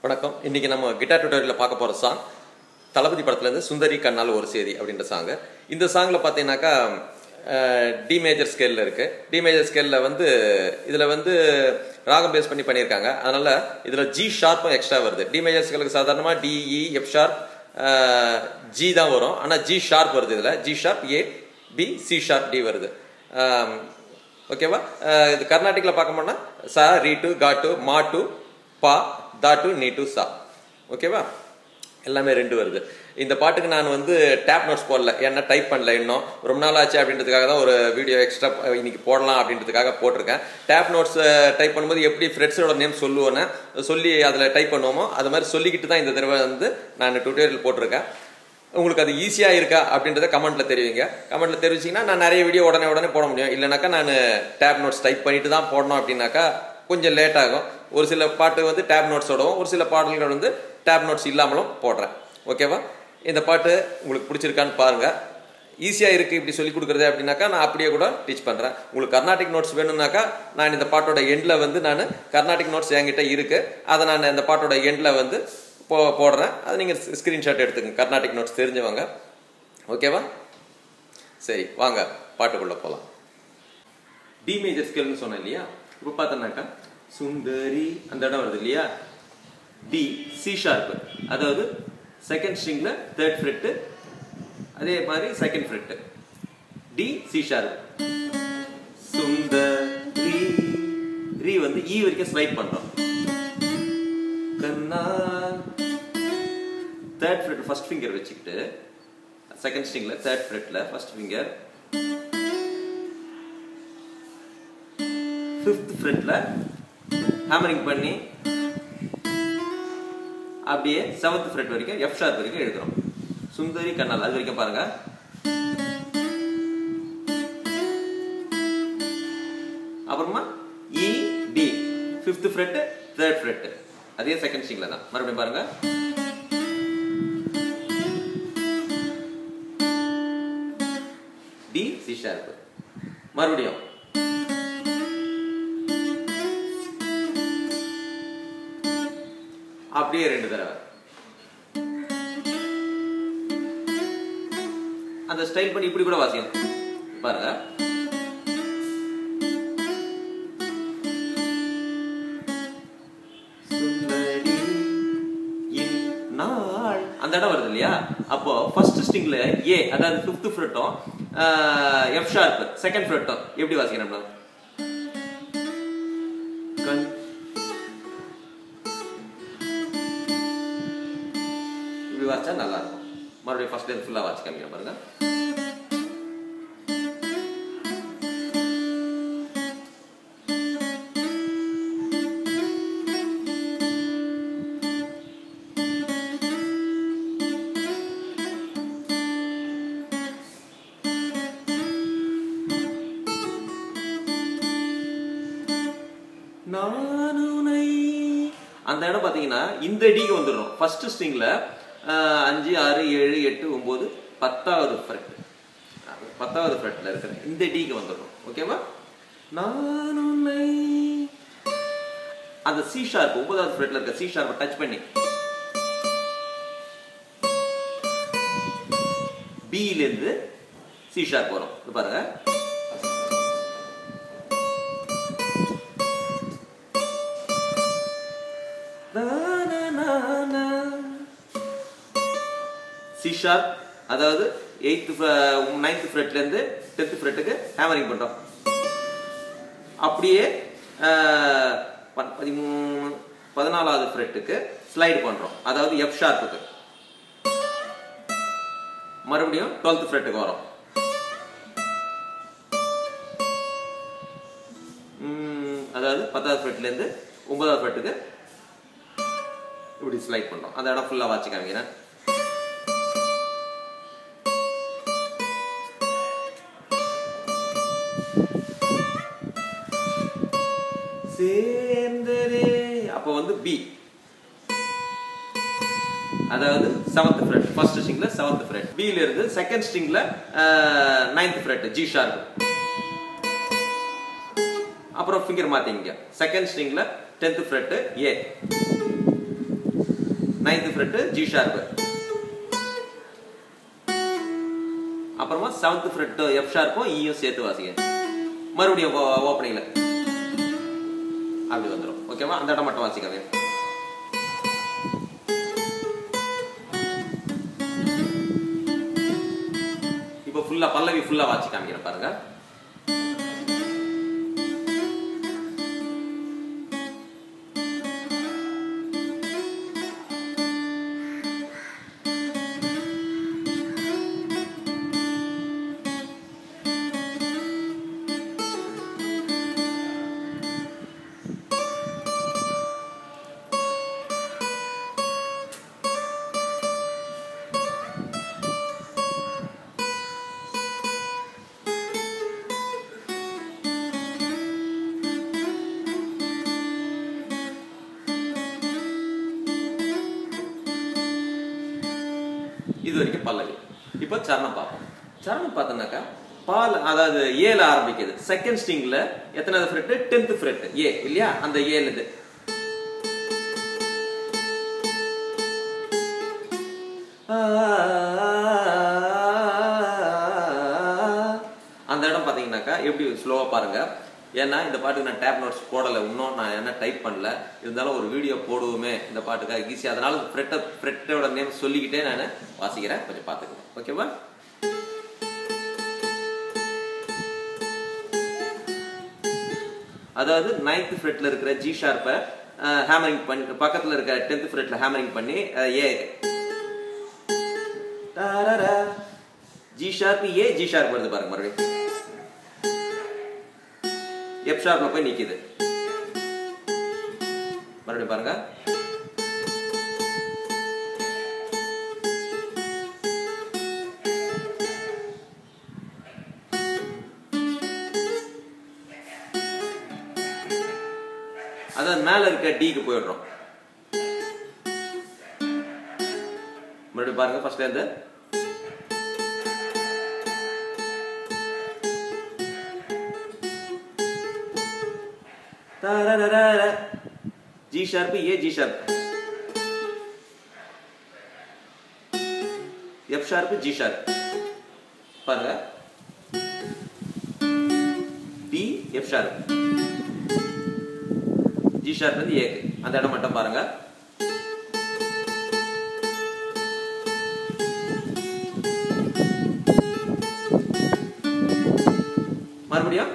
வணக்கம் இன்னைக்கு நம்ம கிட்டார் டுட்டோரியலில் பார்க்க போகிற சாங் தளபதி படத்துலேருந்து சுந்தரி கண்ணால் ஒரு சேதி அப்படின்ற சாங்கு இந்த சாங்கில் பார்த்தீங்கன்னாக்கா டி மேஜர் ஸ்கேலில் இருக்குது டி மேஜர் ஸ்கேலில் வந்து இதில் வந்து ராகம் பேஸ் பண்ணி பண்ணியிருக்காங்க அதனால் இதில் ஜி ஷார்ப்பும் எக்ஸ்ட்ரா வருது டி மேஜர் ஸ்கேலுக்கு சாதாரணமாக டிஇ எஃப் ஷார்ப் ஜி தான் வரும் ஆனால் ஜி ஷார்ப் வருது இதில் G sharp A B C sharp D வருது ஆம், ஓகேவா அஹ் இது கர்நாடிக்கில் பார்க்க போனால் சா ரீ டு கா டு மா டு பா தா டு நீ டு சா ஓகேவா எல்லாமே ரெண்டு வருது இந்த பாட்டுக்கு நான் வந்து டேப் நோட்ஸ் போடல ஏன்னா டைப் பண்ணல இன்னும் ரொம்ப நாள் ஆச்சு அப்படின்றதுக்காக தான் ஒரு வீடியோ எக்ஸ்ட்ரா இன்னைக்கு போடலாம் அப்படின்றதுக்காக போட்டிருக்கேன் டேப் நோட்ஸ் டைப் பண்ணும்போது எப்படி ஃப்ரெண்ட்ஸோட நேம் சொல்லுவேன்னு சொல்லி அதில் டைப் பண்ணுவோமோ அது மாதிரி சொல்லிக்கிட்டு தான் இந்த தடவை வந்து நான் டுட்டோரியல் போட்டிருக்கேன் உங்களுக்கு அது ஈஸியாக இருக்கா அப்படின்றத கமெண்ட்ல தெரிவிங்க கமெண்ட்ல தெரிவிச்சிங்கன்னா நான் நிறைய வீடியோ உடனே உடனே போட முடியும் இல்லைனாக்கா நான் டேப் நோட்ஸ் டைப் பண்ணிட்டு தான் போடணும் அப்படின்னாக்கா கொஞ்சம் லேட் ஆகும் ஒரு சில பாட்டு வந்து டேப் நோட்ஸோடவும் ஒரு சில பாடல்கள் வந்து டேப் நோட்ஸ் இல்லாமலும் போடுறேன் ஓகேவா இந்த பாட்டு உங்களுக்கு பிடிச்சிருக்கான்னு பாருங்க ஈஸியாக இருக்குது இப்படி சொல்லி கொடுக்குறது அப்படின்னாக்கா நான் அப்படியே கூட டீச் பண்ணுறேன் உங்களுக்கு கர்நாடிக் நோட்ஸ் வேணும்னாக்கா நான் இந்த பாட்டோட எண்டில் வந்து நான் கர்நாடிக் நோட்ஸ் என்கிட்ட இருக்குது அதை நான் இந்த பாட்டோட எண்டில் வந்து போ போடுறேன் அதை நீங்கள் ஸ்க்ரீன்ஷாட் எடுத்துக்கங்க கர்நாடிக் நோட்ஸ் தெரிஞ்சவங்க ஓகேவா சரி வாங்க பாட்டுக்குள்ளே போகலாம் டி மேஜர் ஸ்கேல்னு சொன்னேன் இல்லையா இப்போ பார்த்தோன்னாக்கா சுந்தரி அந்த இடம் வருது இல்லையா டி சி ஷார்ப்பு அதாவது செகண்ட் ஸ்ட்ரிங்ல தேர்ட் ஃப்ரெட்டு அதே மாதிரி second fret D C sharp சுந்தரி ரீ வந்து ஈ வரைக்கும் ஸ்லைட் பண்றோம் கண்ணா தேர்ட் ஃப்ரெட் ஃபர்ஸ்ட் ஃபிங்கர் வச்சுக்கிட்டு செகண்ட் ஸ்ட்ரிங்ல தேர்ட் ஃப்ரெட்ல ஃபர்ஸ்ட் ஃபிங்கர் ஃபிஃப்த் ஃப்ரெட்ல ஹேமரிங் பண்ணி அப்படியே செவன்த் ஃப்ரெட் வரைக்கும் எஃப் ஷார்ப் வரைக்கும் எழுதுறோம் சுந்தரி கண்ணால் அது வரைக்கும் பாருங்க அப்புறமா E D fifth fret third fret அதே செகண்ட் ஸ்ட்ரிங்ல தான் மறுபடியும் பாருங்க டி சி ஷார்ப் மறுபடியும் அப்படியே ரெண்டு தடவை அந்த ஸ்டைல் பண்ணி இப்படி கூட வாசிக்கணும் பாருங்க சுந்தரி இன் நாள் அந்த இடம் வருது இல்லையா அப்போ ஃபர்ஸ்ட் ஸ்ட்ரிங்ல ஏ அதாவது ஃபிஃப்த் ஃப்ரெட்டும் எஃப் ஷார்ப் செகண்ட் ஃப்ரெட்டும் எப்படி வாசிக்கணும் நம்ம கண் இப்படி வாசிச்சா நல்லா இருக்கும் மறுபடியும் ஃபர்ஸ்ட் இயர் ஃபுல்லாக வாட்ச் காமிக்கிறேன் பாருங்க நானுனை அந்த இடம் பாத்தீங்கன்னா இந்த டிக்கு வந்துடும் ஃபர்ஸ்ட் ஸ்ட்ரிங்ல அஞ்சு ஆறு ஏழு எட்டு ஒன்பது பத்தாவது ஃப்ரெட் பத்தாவது ஃப்ரெட்ல இருக்கிற இந்த டிக்கு வந்துடும் ஓகேவா நானுனை அந்த சி ஷார்ப் ஒன்பதாவது ஃப்ரெட்ல இருக்க சி ஷார்ப்பை டச் பண்ணி பில இருந்து சி ஷார்ப் வரும் இது பாருங்க சி ஷார்ப் அதாவது எயித்து நைன்த் ஃப்ரெட்ல இருந்து டென்த் ஃப்ரெட்டுக்கு ஹேமரிங் பண்றோம் அப்படியே அஹ், ப- பதிமூணு பதினாலாவது ஃப்ரெட்டுக்கு ஸ்லைடு பண்றோம் அதாவது எஃப் ஷார்ப்புக்கு மறுபடியும் டுவெல்த் ஃப்ரெட்டுக்கு வரும் உம், அதாவது பத்தாவது ஃப்ரெட்ல இருந்து ஒன்பதாவது ஃப்ரெட்டுக்கு இப்படி ஸ்லைட் பண்றோம் அந்த இடம் ஃபுல்லா வாட்சி காமிக்கிறேன் சேர்ந்ததே அப்போ வந்து பி அதாவது செவன்த் ஃப்ரெட் ஃபர்ஸ்ட் ஸ்ட்ரிங்ல செவன்த் ஃப்ரெட் பில இருந்து செகண்ட் ஸ்ட்ரிங்ல நைன்த் ஃப்ரெட் ஜி ஷார்ப் அப்புறம் ஃபிங்கர் மாத்திங்க செகண்ட் ஸ்ட்ரிங்ல tenth fret A ninth fret G sharp அப்புறமா செவன்த் ஃப்ரெட்டு எஃப் ஷார்ப்பும் ஈயும் சேர்த்து வாசிங்க மறுபடியும் ஓப்பனிங்ல அப்படி வந்துடும் ஓகேவா அந்த இடம் மட்டும் வாசிக்காங்க இப்போ ஃபுல்லா பல்லவி ஃபுல்லா வாசி காமிக்கிறேன் பாருங்க இது வரைக்கும் பல்லவி இப்போ சரணம் பார்ப்போம் சரணம் பார்த்தோம்னாக்கா பால் அதாவது ஏல ஆரம்பிக்குது செகண்ட் ஸ்ட்ரிங்ல எத்தனாவது ஃப்ரெட்டு டென்த் ஃப்ரெட் ஏ இல்லையா அந்த ஏல இது அந்த இடம் பார்த்தீங்கன்னாக்கா எப்படி ஸ்லோவாக பாருங்க ஏன்னா இந்த பாட்டுக்கு நான் டேப் நோட்ஸ் போடலை இன்னும் நான் என்ன டைப் பண்ணல இருந்தாலும் ஒரு வீடியோ போடுவோமே இந்த பாட்டுக்காக ஈஸி அதனால ஃப்ரெட்டை ஃப்ரெட்டோட நேம் சொல்லிக்கிட்டே நான் வாசிக்கிறேன் கொஞ்சம் பார்த்துக்கணும் ஓகேவா அதாவது நைன்த் ஃப்ரெட்ல இருக்கிற ஜி ஷார்ப்பை ஹேமரிங் பண்ணி பக்கத்தில் இருக்க டென்த் ஃப்ரெட்ல ஹேமரிங் பண்ணி A G sharp A G sharp வருது பாருங்க மறுபடியும் எஃப் ஷார்ப்ல போய் நிக்குது மறுபடியும் பாருங்க அதான் மேல இருக்க டிக்கு போயிடுறோம் மறுபடியும் பாருங்க ஃபர்ஸ்ட்ல இருந்து G sharp A G sharp F sharp G sharp பாருங்க D F sharp G sharp வந்து ஏக்கு அந்த இடம் மட்டும் பாருங்க மறுபடியும்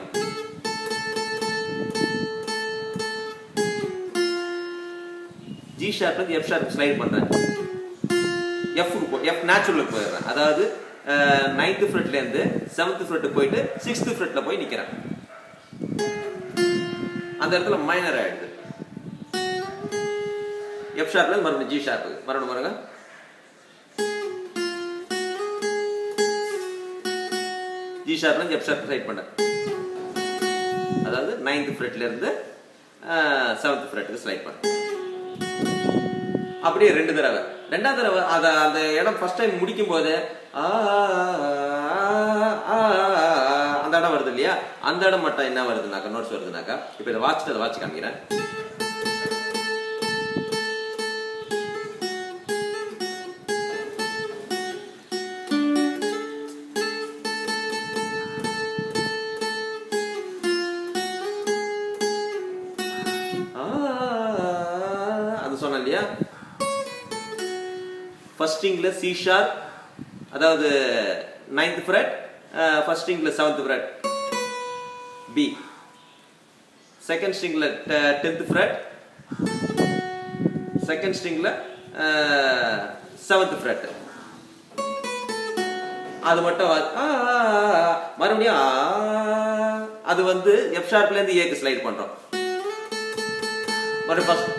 ஜி ஷார்ப்ல எஃப் ஷார்ப் ஸ்லைட் பண்றேன் எஃப் எஃப் நேச்சுரலுக்கு போயிடுறேன் அதாவது நைன்த் ஃப்ரெட்ல இருந்து செவன்த் ஃப்ரெட் போயிட்டு சிக்ஸ்த் ஃப்ரெட்ல போய் நிக்கிறேன் அந்த இடத்துல மைனர் ஆயிடுது எஃப் ஷார்ப்ல மறுபடியும் ஜி ஷார்ப் மறுபடியும் பாருங்க ஜி ஷார்ப்ல இருந்து எஃப் ஷார்ப் ஸ்லைட் பண்ணேன் அதாவது நைன்த் ஃப்ரெட்ல இருந்து செவன்த் ஃப்ரெட்டுக்கு ஸ்லைட் பண்ணேன் அப்படியே ரெண்டு தடவை ரெண்டாவது தடவை அத அந்த இடம் ஃபர்ஸ்ட் டைம் முடிக்கும் போது ஆ, ஆ, அந்த இடம் வருது இல்லையா அந்த இடம் மட்டும் என்ன வருதுனாக்கா நோட்ஸ் வருதுனாக்கா இப்போ இதை வாட்சிட்டு அதை வாட்சி காமிக்கிறேன் ஆ, அது சொன்னேன் இல்லையா ஃபர்ஸ்ட் ஸ்ட்ரிங்ல சி ஷார்ப் அதாவது நைன்த் ஃப்ரெட் ஃபர்ஸ்ட் ஸ்ட்ரிங்ல செவன்த் ஃப்ரெட் பி செகண்ட் ஸ்ட்ரிங்ல டென்த் ஃப்ரெட் செகண்ட் ஸ்ட்ரிங்ல செவன்த் ஃப்ரெட் அது மட்டும் வா- ஆ, ஆ, ஆ, ஆ. மறுபடியும் ஆ, அது வந்து எஃப் ஷார்ப்ல இருந்து ஏக்கு ஸ்லைட் பண்றோம் மறுபடியும் ஃபர்ஸ்ட்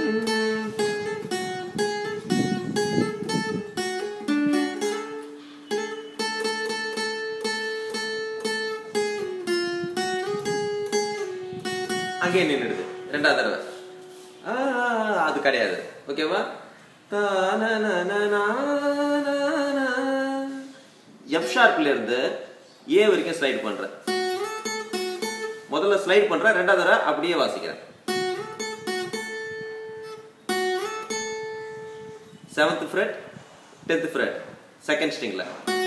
அங்கேயே நின்றுடுது ரெண்டாவது தடவை ஆ, அது கிடையாது ஓகேவா எஃப் ஷார்ப்ல இருந்து ஏ வரைக்கும் ஸ்லைட் பண்றேன் முதல்ல ஸ்லைட் பண்றேன் ரெண்டாவது தடவை அப்படியே வாசிக்கிறேன் seventh fret tenth fret second ஸ்ட்ரிங்கில்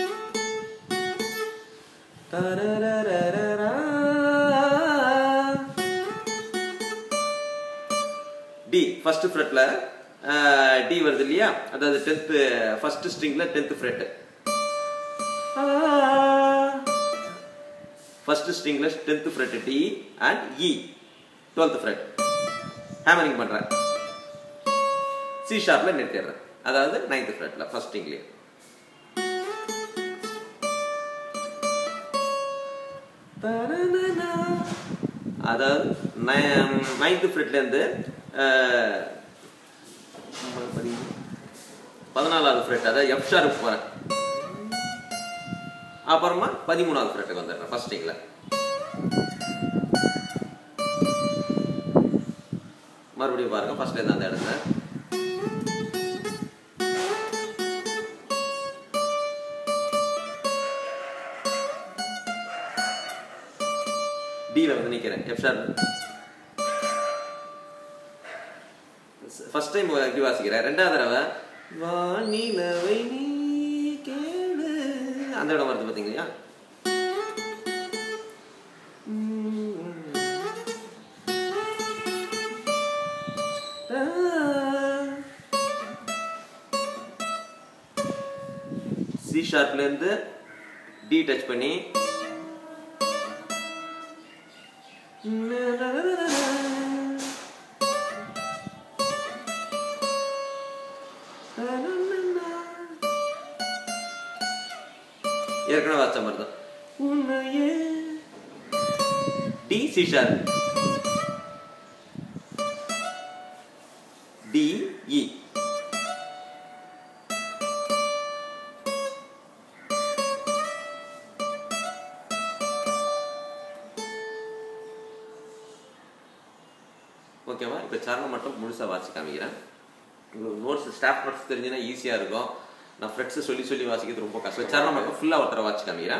டி ஃபர்ஸ்ட் ஃப்ரெட்ல டி வருது இல்லையா அதாவது டென்த் ஃபர்ஸ்ட் ஸ்ட்ரிங்ல டென்த் ஃப்ரெட் ஃபர்ஸ்ட் ஸ்ட்ரிங்ல tenth fret D and E twelfth fret hammering பண்றேன் சி ஷார்ப்ல நிறுத்திடுறேன் அதாவது நைன்த் ஃப்ரெட்ல ஃபர்ஸ்ட் ஸ்ட்ரிங்லயே அதாவது நைன்த் ஃப்ரெட்லேருந்து பதினாலாவது ஃப்ரெட் அதாவது எஃப் ஷார்ப் போகிறேன் அப்புறமா பதிமூணாவது ஃப்ரெட்டுக்கு வந்துடுறேன் ஃபர்ஸ்ட் ஸ்ட்ரிங்கில் மறுபடியும் பாருங்க ஃபர்ஸ்ட்லேருந்து அந்த இடத்துல டியில் வந்து நிற்கிறேன் எஃப் ஷார்ப் ஃபர்ஸ்ட் டைம் எப்படி வாசிக்கிறேன் ரெண்டாவது தடவை வானிலவை நீ கேளு அந்த இடம் வருது பார்த்தீங்களா சி ஷார்ப்லேருந்து டி டச் பண்ணி ஏற்கனவே வாச்ச மாதிரி தான் உன்னையே D C sharp D E ஓகேவா இப்போ சரணம் மட்டும் முழுசாக வாசி காமிக்கிறேன் உங்களுக்கு நோட்ஸ் ஸ்டாஃப் நோட்ஸ் தெரிஞ்சுன்னா ஈஸியாக இருக்கும் நான் ஃப்ரெண்ட்ஸு சொல்லி சொல்லி வாசிக்கிறது ரொம்ப கஷ்டம் சரணம் மட்டும் ஃபுல்லாக ஒருத்தர வாசி காமிக்கிறேன்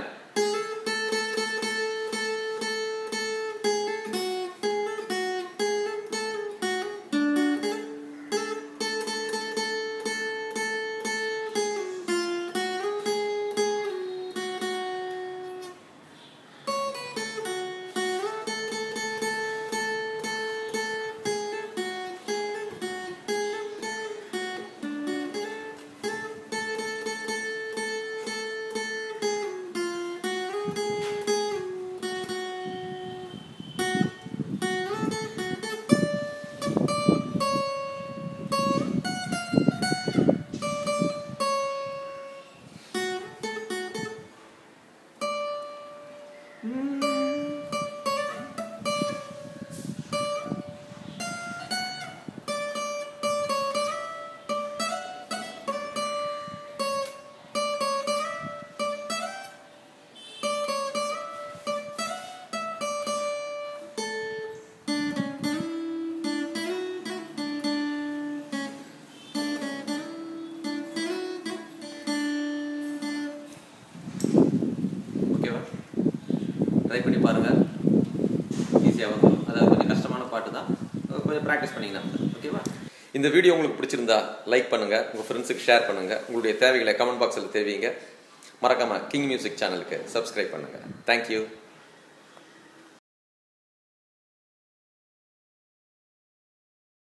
ஓகேவா ட்ரை பண்ணி பாருங்கள் ஈஸியாக வந்துடும் அதாவது கொஞ்சம் கஷ்டமான பாட்டு தான் கொஞ்சம் ப்ராக்டிஸ் பண்ணிங்கன்னா ஓகேவா இந்த வீடியோ உங்களுக்கு பிடிச்சிருந்தா லைக் பண்ணுங்கள் உங்கள் ஃப்ரெண்ட்ஸுக்கு ஷேர் பண்ணுங்கள் உங்களுடைய தேவைகளை கமெண்ட் பாக்ஸில் தெரிவிங்க மறக்காமல் கிங் மியூசிக் சேனலுக்கு சப்ஸ்கிரைப் பண்ணுங்கள் தேங்க்யூ